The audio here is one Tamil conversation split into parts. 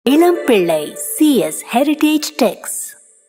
இளம்பிள்ளை சிஎஸ் ஹெரிடேஜ் டெக்ஸ்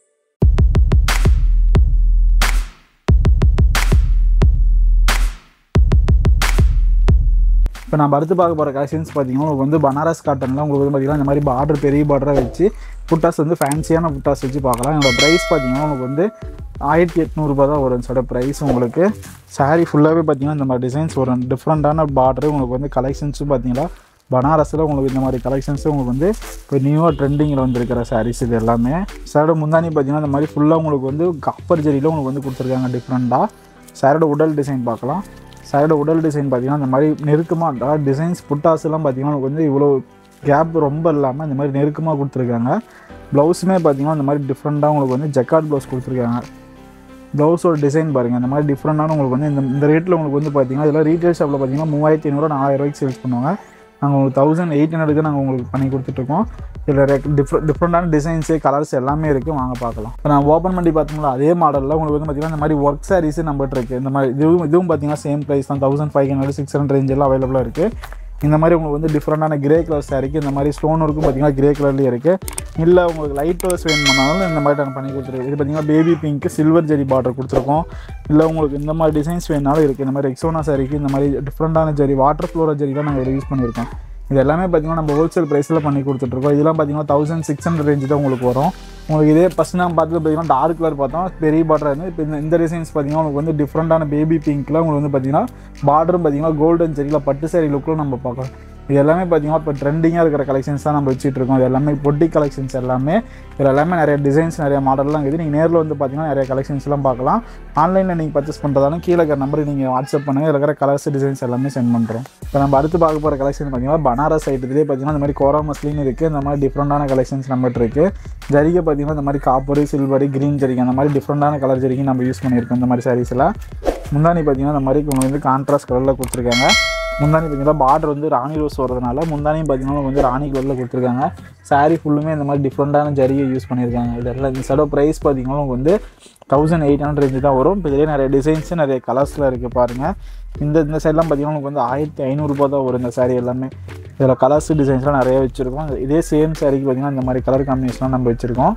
இப்போ நம்ம அடுத்து பார்க்க போகிற கலெக்ஷன்ஸ் பார்த்தீங்கன்னா உங்களுக்கு வந்து பனாரஸ் காட்டனில் உங்களுக்கு வந்து பார்த்தீங்கன்னா இந்த மாதிரி பார்டர் பெரிய பார்டராக வச்சு புட்டாஸ் வந்து ஃபேன்சியான புட்டாஸ் வச்சு பார்க்கலாம் என்னோட ப்ரைஸ் பார்த்தீங்கன்னா உங்களுக்கு வந்து ஆயிரத்தி எட்நூறுபா தான் வரும் இதோட ப்ரைஸ் உங்களுக்கு saree ஃபுல்லாகவே பார்த்தீங்கன்னா இந்த மாதிரி டிசைன்ஸ் வரும் டிஃப்ரெண்ட்டான பார்டர் உங்களுக்கு வந்து கலெக்ஷன்ஸும் பார்த்தீங்கன்னா பனாரஸில் உங்களுக்கு இந்த மாதிரி கலெக்ஷன்ஸும் உங்களுக்கு வந்து இப்போ நியூவாக ட்ரெண்டிங்கில் வந்திருக்கிற sarees இது எல்லாமே சாரோட முந்தானி பார்த்தீங்கன்னா இந்த மாதிரி ஃபுல்லாக உங்களுக்கு வந்து காப்பர் ஜெரியில் உங்களுக்கு வந்து கொடுத்துருக்காங்க டிஃப்ரெண்ட்டாக சாரோட உடல் டிசைன் பார்க்கலாம் சாரோட உடல் டிசைன் பார்த்தீங்கன்னா இந்த மாதிரி நெருக்கமாக அதாவது டிசைன்ஸ் புட்டாஸ்லாம் பார்த்தீங்கன்னா உங்களுக்கு வந்து இவ்வளோ கேப் ரொம்ப இல்லாமல் இந்த மாதிரி நெருக்கமாக கொடுத்துருக்காங்க ப்ளவுஸுமே பார்த்தீங்கன்னா இந்த மாதிரி டிஃப்ரெண்ட்டாக உங்களுக்கு வந்து ஜக்கார்ட் ப்ளவுஸ் கொடுத்துருக்காங்க ப்ளவுஸோட டிசைன் பாருங்கள் இந்த மாதிரி டிஃப்ரெண்டான உங்களுக்கு வந்து இந்த இந்த ரேட்டில் உங்களுக்கு வந்து பார்த்தீங்கன்னா இதெல்லாம் ரீட்டைல் ஷாப்பில் பார்த்தீங்கன்னா மூவாயிரத்தி ஐநூறு நாலாயிரம் ரூபாய்க்கு சேல்ஸ் பண்ணுவாங்க நாங்கள் உங்களுக்கு தௌசண்ட் எயிட் ஹண்ட்ரடுக்கு நாங்கள் உங்களுக்கு பண்ணி கொடுத்துட்ருக்கோம் இதில் டிஃப்ரெண்ட் டிஃப்ரெண்டான டிசைன்ஸு கலர்ஸ் எல்லாமே இருக்குது வாங்க பார்க்கலாம் இப்போ நான் ஓப்பன் பண்ணி பார்த்தோம்னா அதே மாடலில் உங்களுக்கு வந்து பார்த்தீங்கன்னா இந்த மாதிரி ஒர்க் சாரீஸ் நம்மகிட்ட இருக்குது இந்த மாதிரி இதுவும் இதுவும் பார்த்தீங்கன்னா சேம் ப்ரைஸ் தான் thousand five hundred six hundred ரேஞ்செல்லாம் அவைலபிளாக இருக்குது இந்த மாதிரி உங்களுக்கு வந்து டிஃப்ரெண்டான கிரே கலர் சாரிக்கு இந்த மாதிரி ஸ்டோன் ஒர்க்கும் பார்த்தீங்கன்னா கிரே கலர்லேயே இருக்குது இல்லை உங்களுக்கு லைட் கலர்ஸ் வேணும்னாலும் இந்த மாதிரி நாங்கள் பண்ணி கொடுத்துருக்கோம் இது பார்த்தீங்கன்னா baby pink silver zari border கொடுத்துருக்கோம் இல்லை உங்களுக்கு இந்த மாதிரி டிசைன்ஸ் வேணாலும் இருக்குது இந்த மாதிரி எக்ஸோனா சாரிக்கு இந்த மாதிரி டிஃப்ரெண்டான ஜெரி வாட்டர் ஃப்ளோரா ஜெரி தான் நாங்கள் யூஸ் பண்ணியிருக்கோம் இது எல்லாமே பார்த்தீங்கன்னா நம்ம ஹோல்சேல் ப்ரைஸில் பண்ணி கொடுத்துட்ருக்கோம் இதெல்லாம் பார்த்தீங்கன்னா தௌசண்ட் சிக்ஸ் ஹண்ட்ரட் ரேஞ்சு தான் உங்களுக்கு வரும் உங்களுக்கு இதே ஃபஸ்ட் நான் பார்த்து பார்த்தீங்கன்னா டார்க் கலர் பார்த்தோம் பெரிய பார்டர் இருந்து இப்போ இந்த இந்த டிசைன்ஸ் பார்த்தீங்கன்னா உங்களுக்கு வந்து டிஃப்ரெண்டான பேபி பிங்க்கில் உங்களுக்கு வந்து பார்த்தீங்கன்னா பார்டரும் பார்த்தீங்கன்னா கோல்டன் சரியில் பட்டு சாரி லுக்கில் நம்ம பார்க்கலாம் இது எல்லாமே பார்த்தீங்கன்னா இப்போ ட்ரெண்டிங்காக இருக்கிற கலெக்ஷன்ஸ் தான் நம்ம வச்சுட்டு இருக்கோம் இது எல்லாமே பொட்டி கலெக்ஷன்ஸ் எல்லாமே இதில் எல்லாமே நிறைய டிசைன்ஸ் நிறைய மாடல்லாம் இருக்குது நீங்கள் நேரில் வந்து பார்த்தீங்கன்னா நிறைய கலெக்ஷன்ஸ்லாம் பார்க்கலாம் ஆன்லைனில் நீங்கள் பர்ச்சேஸ் பண்ணுறதாலும் கீழே இருக்கிற நம்பருக்கு நீங்கள் வாட்ஸ்அப் பண்ணுங்கள் இதில் இருக்கிற கலர்ஸ் டிசைன்ஸ் எல்லாமே சென்ட் பண்ணுறோம் இப்போ நம்ம அடுத்து பார்க்க போகிற கலெக்ஷன் பார்த்தீங்கன்னா பனாரஸ் ஐட்டத்துலேயே பார்த்தீங்கன்னா இந்த மாதிரி கோரா மஸ்லின் இருக்குது இந்த மாதிரி டிஃப்ரெண்டான கலெக்ஷன்ஸ் நம்மகிட்ட இருக்குது ஜரிகை பார்த்தீங்கன்னா இந்த மாதிரி காப்பரு சில்வரு க்ரீன் ஜரிகை அந்த மாதிரி டிஃப்ரெண்டான கலர் ஜரிகை நம்ம யூஸ் பண்ணியிருக்கோம் இந்த மாதிரி சாரீஸில் முந்தானி பார்த்தீங்கன்னா இந்த மாதிரி உங்களுக்கு வந்து கான்ட்ராஸ்ட் கலரில் கொடுத்துருக்காங்க முந்தானி பார்த்தீங்கன்னா பார்டர் வந்து ராணி ரோஸ் வரதுனால முந்தானியும் பார்த்தீங்கன்னா வந்து ராணி கலரில் கொடுத்துருக்காங்க saree ஃபுல்லுமே இந்த மாதிரி டிஃப்ரெண்ட்டான ஜரிகை யூஸ் பண்ணியிருக்காங்க இதெல்லாம் இந்த சைடோ ப்ரைஸ் பார்த்தீங்கன்னா உங்களுக்கு வந்து தௌசண்ட் எயிட் ஹண்ட்ரட் ரேஞ்சு தான் வரும் இப்போ இதிலே நிறைய டிசைன்ஸு நிறைய கலர்ஸில் இருக்குது பாருங்கள் இந்த இந்த சைட்லாம் பார்த்தீங்கன்னா உங்களுக்கு வந்து ஆயிரத்தி ஐநூறுரூபா தான் வரும் இந்த saree எல்லாமே இதில் கலர்ஸ் டிசைன்ஸ்லாம் நிறைய வச்சுருக்கோம் இதே சேம் சாரிக்கு பார்த்தீங்கன்னா இந்த மாதிரி கலர் காம்பினேஷன்லாம் நம்ம வச்சுருக்கோம்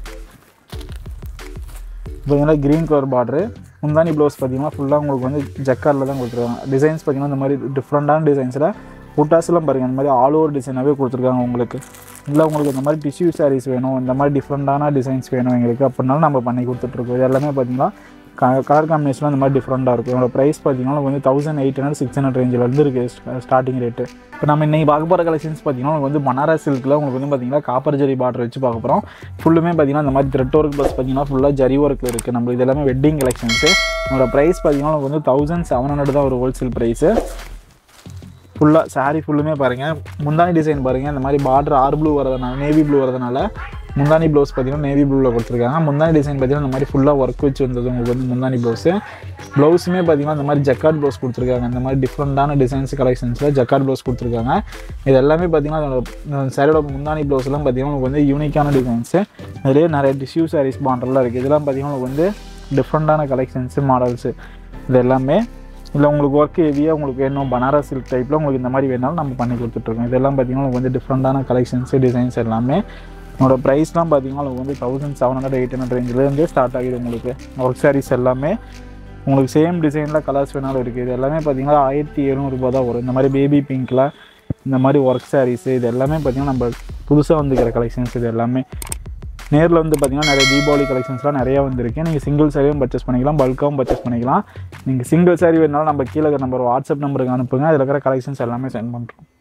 பார்த்தீங்கன்னா க்ரீன் கலர் பார்டரு முந்தானி ப்ளவுஸ் பார்த்தீங்கன்னா ஃபுல்லாக உங்களுக்கு வந்து ஜக்காரில் தான் கொடுத்துருக்காங்க டிசைன்ஸ் பார்த்தீங்கன்னா இந்த மாதிரி டிஃப்ரெண்ட்டான டிசைன்ஸில் புட்டாஸ்லாம் பாருங்கள் இந்த மாதிரி ஆல் ஓவர் டிசைனாகவே கொடுத்துருக்காங்க உங்களுக்கு இல்லை உங்களுக்கு இந்த மாதிரி டிஷ்யூ சாரீஸ் வேணும் இந்த மாதிரி டிஃப்ரெண்ட்டான டிசைன்ஸ் வேணும் எங்களுக்கு அப்படின்னாலும் நம்ம பண்ணி கொடுத்துட்ருக்கோம் இது எல்லாமே பார்த்தீங்கன்னா கலர் காம்பினேஷன்லாம் இந்த மாதிரி டிஃப்ரெண்ட்டாக இருக்கும் இதோட ப்ரைஸ் பார்த்தீங்கன்னா வந்து thousand eight hundred six hundred ரேஞ்சில் இருந்து இருக்குது ஸ்டார்டிங் ரேட்டு இப்போ நம்ம இன்றைக்கி பார்க்க போகிற கலெக்ஷன்ஸ் பார்த்தீங்கன்னா உங்களுக்கு வந்து பனாரஸ் சில்கில் உங்களுக்கு வந்து பார்த்தீங்கன்னா காப்பர் ஜரி பார்டர் வச்சு பார்க்க போகிறோம் ஃபுல்லுமே பார்த்தீங்கன்னா இந்த மாதிரி த்ரெட் ஒர்க் ப்ளஸ் பார்த்தீங்கன்னா ஃபுல்லாக ஜரி ஒர்க்கில் இருக்குது நம்ம இது எல்லாமே வெட்டிங் கலெக்ஷன்ஸு நம்மளோட ப்ரைஸ் பார்த்தீங்கன்னா உங்களுக்கு வந்து தௌசண்ட் செவன் ஹண்ட்ரட் தான் ஒரு ஹோல்சேல் ப்ரைஸு ஃபுல்லாக saree ஃபுல்லுமே பாருங்கள் முந்தானி டிசைன் பாருங்கள் இந்த மாதிரி பார்டர் ஆர் ப்ளூ வரதுனால நேவி ப்ளூ வரதுனால முந்தானி ப்ளவுஸ் பார்த்தீங்கன்னா நேவி ப்ளூவில் கொடுத்துருக்காங்க முந்தானி டிசைன் பார்த்தீங்கன்னா இந்த மாதிரி ஃபுல்லாக ஒர்க் வச்சு வந்தது உங்களுக்கு வந்து முந்தானி ப்ளவுஸு ப்ளவுஸுமே பார்த்தீங்கன்னா இந்த மாதிரி ஜக்கார்ட் ப்ளவுஸ் கொடுத்துருக்காங்க இந்த மாதிரி டிஃப்ரெண்ட்டான டிசைன்ஸ் கலெக்ஷன்ஸில் ஜக்கார்ட் ப்ளவுஸ் கொடுத்துருக்காங்க இது எல்லாமே பார்த்தீங்கன்னா சாரியோட முந்தானி ப்ளவுஸ்லாம் பார்த்தீங்கன்னா உங்களுக்கு வந்து யூனிக்கான டிசைன்ஸு இதுலேயே நிறைய டிஷ்யூ சாரீஸ் பாண்டர்லாம் இருக்குது இதெல்லாம் பார்த்தீங்கன்னா உங்களுக்கு வந்து டிஃப்ரெண்ட்டான கலெக்ஷன்ஸு மாடல்ஸு இது எல்லாமே இல்லை உங்களுக்கு ஒர்க் ஹெவியாக உங்களுக்கு வேணும் பனாரஸ் சில்க் டைப்பில் உங்களுக்கு இந்த மாதிரி வேணாலும் நம்ம பண்ணி கொடுத்துட்ருக்கோம் இதெல்லாம் பார்த்தீங்கன்னா உங்களுக்கு வந்து டிஃப்ரெண்ட்டான கலெக்ஷன்ஸு டிசைன்ஸ் எல்லாமே உங்களோட ப்ரைஸ்லாம் பார்த்தீங்கன்னா உங்களுக்கு வந்து thousand seven hundred eight hundred ரேஞ்சிலேருந்தே ஸ்டார்ட் ஆகிடும் உங்களுக்கு ஒர்க் சாரீஸ் எல்லாமே உங்களுக்கு சேம் டிசைனில் கலர்ஸ் வேணாலும் இருக்குது இது எல்லாமே பார்த்தீங்கன்னா ஆயிரத்தி எழுநூறுபா தான் வரும் இந்த மாதிரி பேபி பிங்க்கில் இந்த மாதிரி ஒர்க் சாரீஸு இது எல்லாமே பார்த்தீங்கன்னா நம்ம புதுசாக வந்துக்கிற கலெக்ஷன்ஸ் இது எல்லாமே நேரில் வந்து பார்த்தீங்கன்னா நிறைய தீபாவளி கலெக்ஷன்ஸ்லாம் நிறையா வந்திருக்கு நீங்கள் சிங்கிள் சாரியும் பர்ச்சேஸ் பண்ணிக்கலாம் பல்காகவும் பர்ச்சேஸ் பண்ணிக்கலாம் நீங்கள் சிங்கிள் சாரி வேணாலும் நம்ம கீழே இருக்கிற நம்பர் வாட்ஸ்அப் நம்பருக்கு அனுப்புங்க அதில் இருக்கிற கலெக்ஷன்ஸ் எல்லாமே சென்ட் பண்ணுறோம்